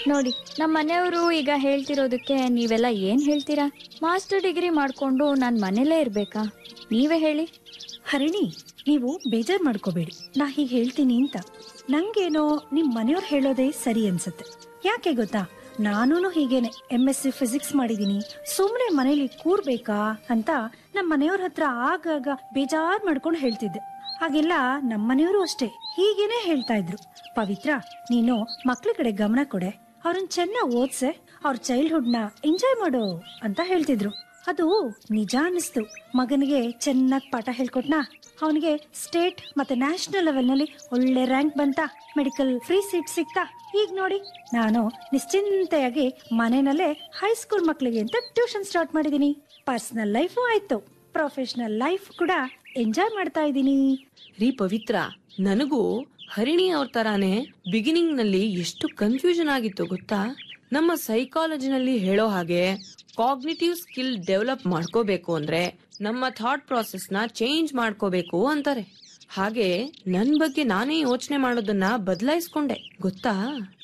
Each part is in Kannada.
ನೋಡಿ ನಮ್ಮ ಮನೆಯವರು ಈಗ ಹೇಳ್ತಿರೋದಕ್ಕೆ ನೀವೆಲ್ಲ ಏನ್ ಹೇಳ್ತೀರಾ ಮಾಸ್ಟರ್ ಡಿಗ್ರಿ ಮಾಡ್ಕೊಂಡು ನಾನ್ ಮನೇಲೇ ಇರ್ಬೇಕಾ ನೀವೇ ಹೇಳಿ ಹರಿಣಿ ನೀವು ಬೇಜಾರ್ ಮಾಡ್ಕೋಬೇಡಿ ನಾ ಹೀಗೆ ಹೇಳ್ತೀನಿ ಅಂತ ನಂಗೇನೋ ನಿಮ್ ಮನೆಯವ್ರು ಹೇಳೋದೇ ಸರಿ ಅನ್ಸುತ್ತೆ ಯಾಕೆ ಗೊತ್ತಾ ನಾನೂನು ಹೀಗೇನೆ ಎಂ ಎಸ್ ಸಿ ಫಿಸಿಕ್ಸ್ ಮಾಡಿದೀನಿ ಸುಮ್ನೆ ಮನೇಲಿ ಕೂರ್ಬೇಕಾ ಅಂತ ನಮ್ ಮನೆಯವ್ರ ಹತ್ರ ಆಗಾಗ ಬೇಜಾರ್ ಮಾಡ್ಕೊಂಡು ಹೇಳ್ತಿದ್ದೆ ಹಾಗೆಲ್ಲ ನಮ್ಮ ಮನೆಯವರು ಅಷ್ಟೇ ಹೀಗೇನೆ ಹೇಳ್ತಾ ಇದ್ರು ಪವಿತ್ರ ನೀನು ಮಕ್ಳ ಕಡೆ ಗಮನ ಕೊಡೆ ಅವ್ರನ್ನ ಚೆನ್ನಾಗ್ ಓದ್ಸೆ ಅವ್ರ ಚೈಲ್ಡ್ಹುಡ್ ನ ಎಂಜಾಯ್ ಮಾಡು ಅಂತ ಹೇಳ್ತಿದ್ರು ಅದು ನಿಜ ಅನ್ನಿಸ್ತು ಮಗನಿಗೆ ಚೆನ್ನಾಗಿ ಪಾಠ ಹೇಳ್ಕೊಟ್ನಾ ಅವನಿಗೆ ಸ್ಟೇಟ್ ಮತ್ತೆ ನ್ಯಾಷನಲ್ ಲೆವೆಲ್ ನಲ್ಲಿ ಒಳ್ಳೆ ರ್ಯಾಂಕ್ ಬಂತ ಮೆಡಿಕಲ್ ಫ್ರೀ ಸೀಟ್ ಸಿಕ್ತಾ ಈಗ ನೋಡಿ ನಾನು ನಿಶ್ಚಿಂತೆಯಾಗಿ ಮನೆಯಲ್ಲೇ ಹೈಸ್ಕೂಲ್ ಮಕ್ಕಳಿಗೆ ಅಂತ ಟ್ಯೂಷನ್ ಸ್ಟಾರ್ಟ್ ಮಾಡಿದೀನಿ ಪರ್ಸನಲ್ ಲೈಫು ಆಯ್ತು ಪ್ರೊಫೆಷನಲ್ ಲೈಫ್ ಕೂಡ ಎಂಜಾಯ್ ಮಾಡ್ತಾ ಇದ್ದೀನಿ ರೀ ಪವಿತ್ರ ನನಗೂ ಹರಿಣಿ ಅವ್ರ ತರಾನೇ ಬಿಗಿನಿಂಗ್ ನಲ್ಲಿ ಎಷ್ಟು ಕನ್ಫ್ಯೂಷನ್ ಆಗಿತ್ತು ಗೊತ್ತಾ ನಮ್ಮ ಸೈಕಾಲಜಿನಲ್ಲಿ ಹೇಳೋ ಹಾಗೆ ಕಾಗ್ನಿಟಿವ್ ಸ್ಕಿಲ್ ಡೆವಲಪ್ ಮಾಡ್ಕೋಬೇಕು ಅಂದ್ರೆ ನಮ್ಮ ಥಾಟ್ ಪ್ರಾಸೆಸ್ ನ ಚೇಂಜ್ ಮಾಡ್ಕೋಬೇಕು ಅಂತಾರೆ ಹಾಗೆ ನನ್ ಬಗ್ಗೆ ನಾನೇ ಯೋಚನೆ ಮಾಡೋದನ್ನ ಬದಲಾಯಿಸ್ಕೊಂಡೆ ಗೊತ್ತಾ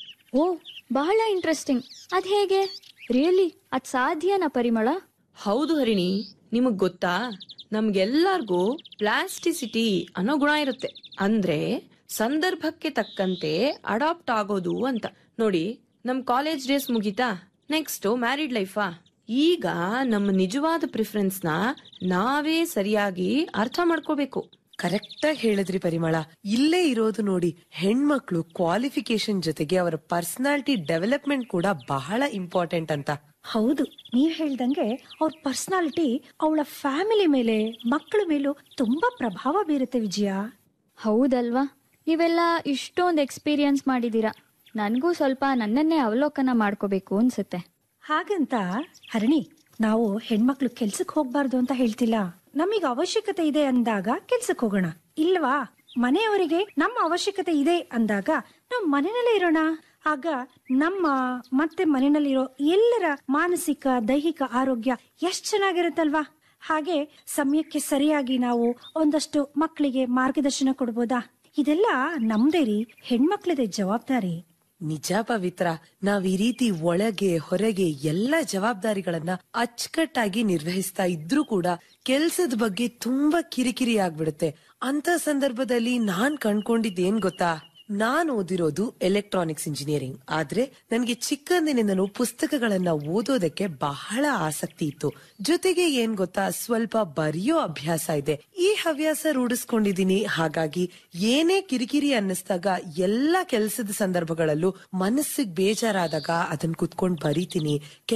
ಓ ಬಹಳ ಇಂಟ್ರೆಸ್ಟಿಂಗ್ ಅದ್ ಹೇಗೆ ರಿಯಲಿ ಅದ್ ಸಾಧ್ಯನಾ ಪರಿಮಳ ಹೌದು ಹರಿಣಿ ನಿಮಗ್ ಗೊತ್ತಾ ನಮ್ಗೆಲ್ಲರಿಗೂ ಪ್ಲಾಸ್ಟಿಸಿಟಿ ಅನ್ನೋ ಗುಣ ಇರುತ್ತೆ ಅಂದ್ರೆ ಸಂದರ್ಭಕ್ಕೆ ತಕ್ಕಂತೆ ಅಡಾಪ್ಟ್ ಆಗೋದು ಅಂತ ನೋಡಿ ನಮ್ ಕಾಲೇಜ್ ಡೇಸ್ ಮುಗೀತಾ ನೆಕ್ಸ್ಟ್ ಮ್ಯಾರಿಡ್ ಲೈಫಾ ಈಗ ನಮ್ಮ ನಿಜವಾದ ಪ್ರಿಫರೆನ್ಸ್ ನ ನಾವೇ ಸರಿಯಾಗಿ ಅರ್ಥ ಮಾಡ್ಕೋಬೇಕು ಕರೆಕ್ಟ್ ಆಗಿ ಹೇಳಿದ್ರಿ ಪರಿಮಳ ಇಲ್ಲೇ ಇರೋದು ನೋಡಿ ಹೆಣ್ಮಕ್ಳು ಕ್ವಾಲಿಫಿಕೇಶನ್ ಜೊತೆಗೆ ಅವರ ಪರ್ಸನಾಲಿಟಿ ಡೆವಲಪ್ಮೆಂಟ್ ಕೂಡ ಬಹಳ ಇಂಪಾರ್ಟೆಂಟ್ ಅಂತ ಹೌದು ನೀವ್ ಹೇಳ್ದಂಗೆ ಅವ್ರ ಪರ್ಸನಾಲಿಟಿ ಅವಳ ಫ್ಯಾಮಿಲಿ ಮೇಲೆ ಮಕ್ಕಳ ಮೇಲೂ ತುಂಬಾ ಪ್ರಭಾವ ಬೀರುತ್ತೆ ವಿಜಯ ಹೌದಲ್ವಾ ನೀವೆಲ್ಲ ಇಷ್ಟೊಂದು ಎಕ್ಸ್ಪೀರಿಯನ್ಸ್ ಮಾಡಿದೀರಾ ನನಗೂ ಸ್ವಲ್ಪ ನನ್ನನ್ನೇ ಅವಲೋಕನ ಮಾಡ್ಕೋಬೇಕು ಅನ್ಸುತ್ತೆ ಹಾಗಂತ ಹರಣಿ ನಾವು ಹೆಣ್ಮಕ್ಳು ಕೆಲ್ಸಕ್ ಹೋಗ್ಬಾರ್ದು ಅಂತ ಹೇಳ್ತಿಲ್ಲ ನಮಗ್ ಅವಶ್ಯಕತೆ ಇದೆ ಅಂದಾಗ ಕೆಲ್ಸಕ್ ಹೋಗೋಣ ಇಲ್ವಾ ಮನೆಯವರಿಗೆ ನಮ್ಮ ಅವಶ್ಯಕತೆ ಇದೆ ಅಂದಾಗ ನಾವು ಮನೆಯಲ್ಲೇ ಇರೋಣ ಆಗ ನಮ್ಮ ಮತ್ತೆ ಮನೆಯಲ್ಲಿರೋ ಎಲ್ಲರ ಮಾನಸಿಕ ದೈಹಿಕ ಆರೋಗ್ಯ ಎಷ್ಟ್ ಚೆನ್ನಾಗಿರುತ್ತಲ್ವಾ ಹಾಗೆ ಸಮಯಕ್ಕೆ ಸರಿಯಾಗಿ ನಾವು ಒಂದಷ್ಟು ಮಕ್ಕಳಿಗೆ ಮಾರ್ಗದರ್ಶನ ಕೊಡ್ಬೋದಾ ಇದೆಲ್ಲ ನಮ್ದೇ ರೀ ಹೆಣ್ಮಕ್ಳದೇ ಜವಾಬ್ದಾರಿ ನಿಜ ಪವಿತ್ರ ನಾವ್ ಈ ರೀತಿ ಒಳಗೆ ಹೊರಗೆ ಎಲ್ಲ ಜವಾಬ್ದಾರಿಗಳನ್ನ ಅಚ್ಚುಕಟ್ಟಾಗಿ ನಿರ್ವಹಿಸ್ತಾ ಇದ್ರೂ ಕೂಡ ಕೆಲ್ಸದ ಬಗ್ಗೆ ತುಂಬಾ ಕಿರಿಕಿರಿ ಆಗ್ಬಿಡುತ್ತೆ ಅಂತ ಸಂದರ್ಭದಲ್ಲಿ ನಾನ್ ಕಂಡ್ಕೊಂಡಿದ್ದೇನ್ ಗೊತ್ತಾ ನಾನ್ ಓದಿರೋದು ಎಲೆಕ್ಟ್ರಾನಿಕ್ಸ್ ಇಂಜಿನಿಯರಿಂಗ್ ಆದ್ರೆ ನನ್ಗೆ ಚಿಕ್ಕಂದಿನಿಂದನೂ ಪುಸ್ತಕಗಳನ್ನ ಓದೋದಕ್ಕೆ ಬಹಳ ಆಸಕ್ತಿ ಇತ್ತು ಜೊತೆಗೆ ಏನ್ ಗೊತ್ತಾ ಸ್ವಲ್ಪ ಬರೆಯೋ ಅಭ್ಯಾಸ ಇದೆ ಈ ಹವ್ಯಾಸ ರೂಢಿಸ್ಕೊಂಡಿದೀನಿ ಹಾಗಾಗಿ ಏನೇ ಕಿರಿಕಿರಿ ಅನ್ನಿಸ್ದಾಗ ಎಲ್ಲಾ ಕೆಲಸದ ಸಂದರ್ಭಗಳಲ್ಲೂ ಮನಸ್ಸಿಗೆ ಬೇಜಾರಾದಾಗ ಅದನ್ನ ಕುತ್ಕೊಂಡ್ ಬರೀತೀನಿ